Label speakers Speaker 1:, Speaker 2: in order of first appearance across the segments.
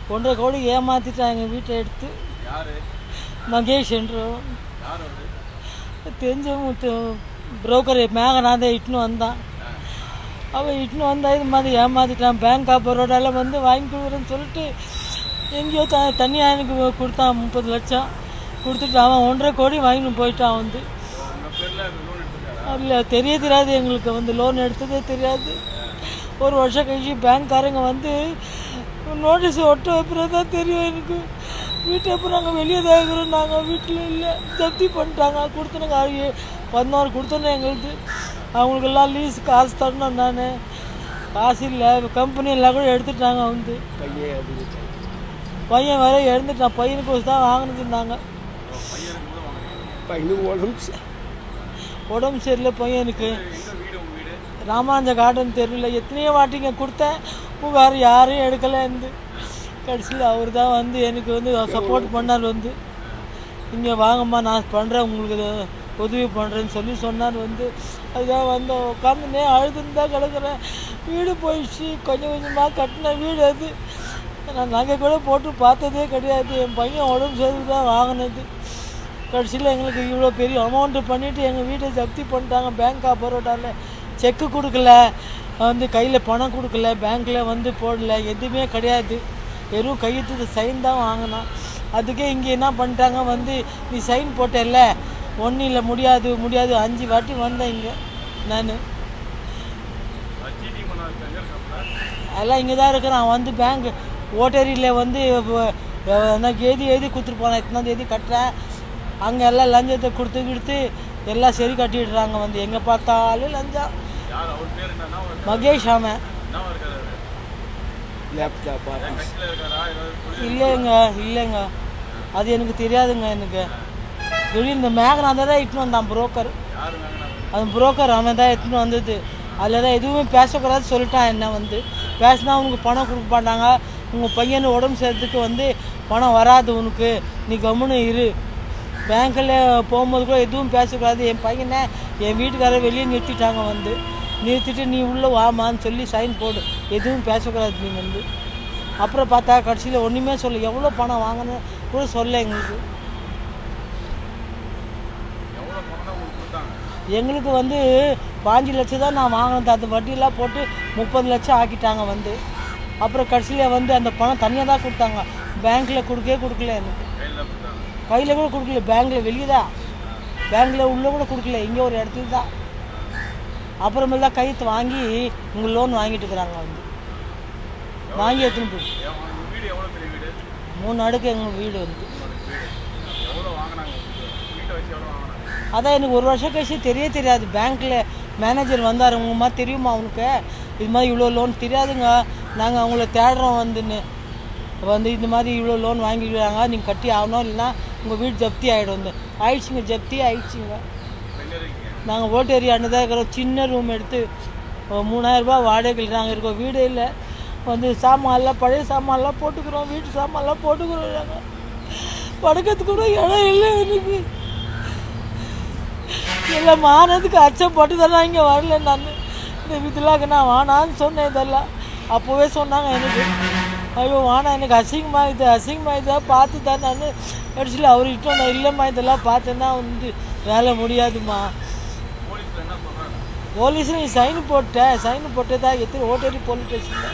Speaker 1: ஒன்றரை கோடி ஏமாற்றிட்டான் எங்கள் வீட்டை எடுத்து
Speaker 2: யாரு
Speaker 1: மகேஷ் என்ற
Speaker 2: யார் அவரு
Speaker 1: தெரிஞ்ச புரோக்கர் மேகநாதன் இட்டுன்னு வந்தான் அவன் இட்டுன்னு வந்தா இது மாதிரி ஏமாத்திட்டான் பேங்க் ஆஃப் பரோடாவில் வந்து வாங்கி கொடுக்குறேன்னு சொல்லிட்டு எங்கேயோ த தனியாக எனக்கு கொடுத்தான் முப்பது லட்சம் கொடுத்துட்டு அவன் ஒன்றரை கோடி வாங்கின்னு போயிட்டான் வந்து
Speaker 2: உங்க பேர்ல லோன் எடுத்துருக்காரா
Speaker 1: இல்லை தெரிய தெரியாது எங்களுக்கு வந்து லோன் எடுத்ததே தெரியாது ஒரு வருஷம் கழிச்சு பேங்க்காரங்க வந்து நோட்டீஸ் ஒட்ட வைப்புறது தான் தெரியும் எனக்கு வீட்டை அப்புறம் நாங்கள் வெளியே தான் இருக்கிறோம் நாங்கள் வீட்டில் இல்லை ஜப்தி பண்ணிட்டாங்க கொடுத்தனுங்க பதினாறு கொடுத்தோன்னே எங்களுக்கு அவங்களுக்கெல்லாம் லீஸ் காசு தரணும் நான் காசு இல்லை கம்பெனி எல்லாம் கூட எடுத்துட்டாங்க வந்து
Speaker 3: பையன் அது
Speaker 1: பையன் வேற இறந்துட்டான் பையனுக்கு தான் வாங்கினதுன்னாங்க
Speaker 2: பையனுக்கு கூட வாங்குறீங்க
Speaker 3: பையனுக்கு உடம்பு சரி.
Speaker 1: உடம்பு சரியில்லை பையனுக்கு
Speaker 2: எங்க வீடு உங்க வீடு
Speaker 1: ராமானுஜ கார்டன் தெருவில் எத்தனையோ வாட்டிங்க கொடுத்தேன் புகார் யாரும் எடுக்கல இருந்து கடைசியில் அவர் தான் வந்து எனக்கு வந்து சப்போர்ட் பண்ணார் வந்து இங்கே வாங்கம்மா நான் பண்ணுறேன் உங்களுக்கு இது உதவி பண்ணுறேன்னு சொல்லி சொன்னார் வந்து அதுதான் வந்து உட்காந்துனே அழுதுன்னு தான் கிடக்குறேன் வீடு போயிடுச்சு கொஞ்சம் கொஞ்சமாக கட்டின வீடு அது நான் நகை கூட போட்டு பார்த்ததே கிடையாது என் பையன் உடம்பு சேர்த்து தான் வாங்கினது கடைசியில் எங்களுக்கு இவ்வளோ பெரிய அமௌண்ட்டு பண்ணிவிட்டு எங்கள் வீட்டை ஜப்தி பண்ணிட்டாங்க பேங்க் ஆஃப் பரோடாவில் செக்கு கொடுக்கல வந்து கையில் பணம் கொடுக்கல பேங்க்கில் வந்து போடல எதுவுமே கிடையாது வெறும் கையெழுத்து சைன் தான் வாங்கினோம் அதுக்கே இங்கே என்ன பண்ணிட்டாங்க வந்து நீ சைன் போட்டல ஒன்றும் இல்லை முடியாது முடியாது அஞ்சு வாட்டி வந்தேன் இங்கே நான்
Speaker 2: சீட்டிங் பண்ண எங்க இருக்காப்ல
Speaker 1: எல்லாம் இங்கே தான் இருக்கிறேன் அவன் வந்து பேங்க் ஓட்டரியில் வந்து வ- வ- என்ன எழுதி எழுதி கொடுத்துட்டு போனேன் இத்தனை தேதி கட்டுறேன் அங்கே எல்லாம் லஞ்சத்தை கொடுத்து கொடுத்து எல்லாம் சரி கட்டிடுறாங்க வந்து எங்கே பார்த்தாலும் லஞ்சம்
Speaker 2: யார் அவர் பேர் என்னன்னா அவர்
Speaker 1: மகேஷ் அவன்
Speaker 2: என்னவா இருக்காரு அவரு
Speaker 3: லேப்டாப் ஆஃபீஸ்
Speaker 2: கட்சியில் இருக்காரா ஏதாவது தொழில்
Speaker 1: இல்லைங்க இல்லைங்க அது எனக்கு தெரியாதுங்க எனக்கு திடீர்னு இந்த மேகநாதன் தான் இட்டுன்னு வந்தான் புரோக்கர்
Speaker 2: யாரு வாங்கினாங்க
Speaker 1: அது புரோக்கர் அவன் தான் எடுத்துன்னு வந்தது அதில் தான் எதுவுமே பேசக்கூடாது சொல்லிட்டான் என்ன வந்து பேசினா உனக்கு பணம் கொடுக்க மாட்டாங்க உங்கள் பையன் உடம்பு சேர்த்துக்கு வந்து பணம் வராது உனக்கு நீ கம்முன்னு இரு பேங்க்கில் போகும்போது கூட எதுவும் பேசக்கூடாது என் பையனை என் வீட்டுக்காரர் வெளியே நிறுத்திட்டாங்க வந்து நிறுத்திட்டு நீ உள்ளே வாமான்னு சொல்லி சைன் போடு எதுவும் பேசக்கூடாது நீ வந்து அப்புறம் பார்த்தா கடைசியில் ஒன்றுமே சொல்ல எவ்வளோ பணம் வாங்கணும் கூட சொல்ல எங்களுக்கு
Speaker 2: எவ்வளோ பணம் தான் உங்களுக்கு கொடுத்தாங்க
Speaker 1: எங்களுக்கு வந்து பாஞ்சு லட்சம் தான் நான் வாங்கினது அது வட்டியெல்லாம் போட்டு முப்பது லட்சம் ஆக்கிட்டாங்க வந்து அப்புறம் கடைசியில் வந்து அந்த பணம் தனியாக தான் கொடுத்தாங்க பேங்க்கில் கொடுக்கவே கொடுக்கல எனக்கு
Speaker 2: கையில் தான் கொடுத்தாங்க
Speaker 1: கையில் கூட கொடுக்கல பேங்க்கில் வெளியே தான் பேங்க்கில் உள்ளே கூட கொடுக்கல இங்கே ஒரு இடத்துல தான் அப்புறமேல தான் கையெழுத்து வாங்கி உங்கள் லோன் வாங்கிட்டு இருக்கிறாங்க வந்து வாங்கி எடுத்துன்னு போய்
Speaker 2: எவ்வளோ- உங்க வீடு எவ்வளோ பெரிய வீடு
Speaker 1: மூணு அடுக்கு எங்கள் வீடு வந்து
Speaker 2: எவ்வளோ வாங்கினாங்க உங்களுக்கு வீட்டை வச்சு எவ்வளோ வாங்கினாங்க
Speaker 1: அதான் எனக்கு ஒரு வருஷம் கழிச்சு தெரிய தெரியாது பேங்க்கில் மேனேஜர் வந்தார் உங்க மாதிரி தெரியுமா அவனுக்கு இது மாதிரி இவ்வளோ லோன் தெரியாதுங்க நாங்கள் அவங்கள தேடுறோம் வந்துன்னு வந்து இந்த மாதிரி இவ்வளோ லோன் வாங்கிக்கிறாங்க நீங்கள் கட்டி ஆகணும் இல்லைன்னா உங்கள் வீடு ஜப்தி ஆகிடும் வந்து ஆயிடுச்சுங்க ஜப்தி ஆயிடுச்சுங்க
Speaker 2: எங்கே இருக்கீங்க
Speaker 1: நாங்கள் ஓட்டு ஏரியாண்டு தான் இருக்கிறோம் சின்ன ரூம் எடுத்து ஒரு மூணாயிரம் ரூபாய் வாடகையில் நாங்கள் இருக்கோம் வீடே இல்லை வந்து சாமான்லாம் பழைய சாமான்லாம் போட்டுக்கிறோம் வீட்டு சாமான்லாம் போட்டுக்கிறோம் நாங்கள் படுக்கிறதுக்கு கூட இடம் இல்லை எனக்கு எல்லாம் மானதுக்கு அச்சப்பட்டு தான் இங்கே வரல நான் இந்த விதிலாக்கு நான் வானான்னு சொன்னேன் இதெல்லாம் அப்போவே சொன்னாங்க எனக்கு ஐயோ வானா எனக்கு அசிங்கமாக இது அசிங்கமாக இதெல்லாம் பார்த்து தான் நான் கடைசியில் அவர்கிட்ட நான் இல்லைம்மா இதெல்லாம் பார்த்தேன்னா வந்து வேலை முடியாதும்மா
Speaker 2: போலீஸில் என்ன சொல்கிறாங்க
Speaker 1: போலீஸ் நீ சைன் போட்ட சைன் போட்டதா எத்தனை ஓட்டேரி போலீஸ் ஸ்டேஷனில்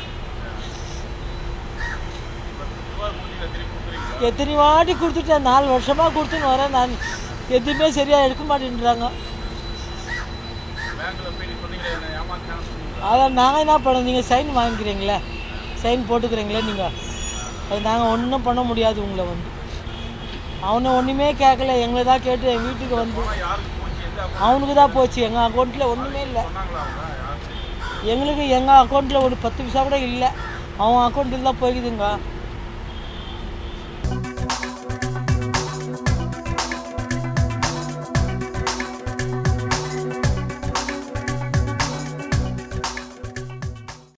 Speaker 2: புகார் மூஞ்சியில் திருப்பி கொடுக்குறீங்களா
Speaker 1: எத்தனை வாட்டி கொடுத்துட்டேன் நாலு வருஷமாக கொடுத்துன்னு வரேன் நான் எதுவுமே சரியாக எடுக்க மாட்டேன்றாங்க
Speaker 2: பேங்க்கில் போய் நீ சொன்னீங்களே என்ன ஏமாத்தான்னு சொன்னீங்களா
Speaker 1: அதான் நாங்கள் என்ன பண்ணோம் நீங்கள் சைன் வாங்கிக்கிறீங்களே சைன் போட்டுக்கிறீங்களே நீங்கள் அது நாங்கள் ஒன்றும் பண்ண முடியாது உங்களை வந்து அவனை ஒன்றுமே கேட்கல எங்களை தான் கேட்டு என் வீட்டுக்கு வந்து
Speaker 2: பணம் யாருக்கு போச்சு எந்த account
Speaker 1: அவனுக்கு தான் போச்சு எங்கள் அக்கௌண்ட்டில் ஒன்றுமே இல்லை
Speaker 2: சொன்னாங்களா அவங்க யாருக்கு
Speaker 1: எங்களுக்கு எங்கள் அக்கௌண்ட்டில் ஒரு பத்து பைசா கூட இல்லை அவன் அக்கௌண்ட்டில் தான் போய்க்குதுங்க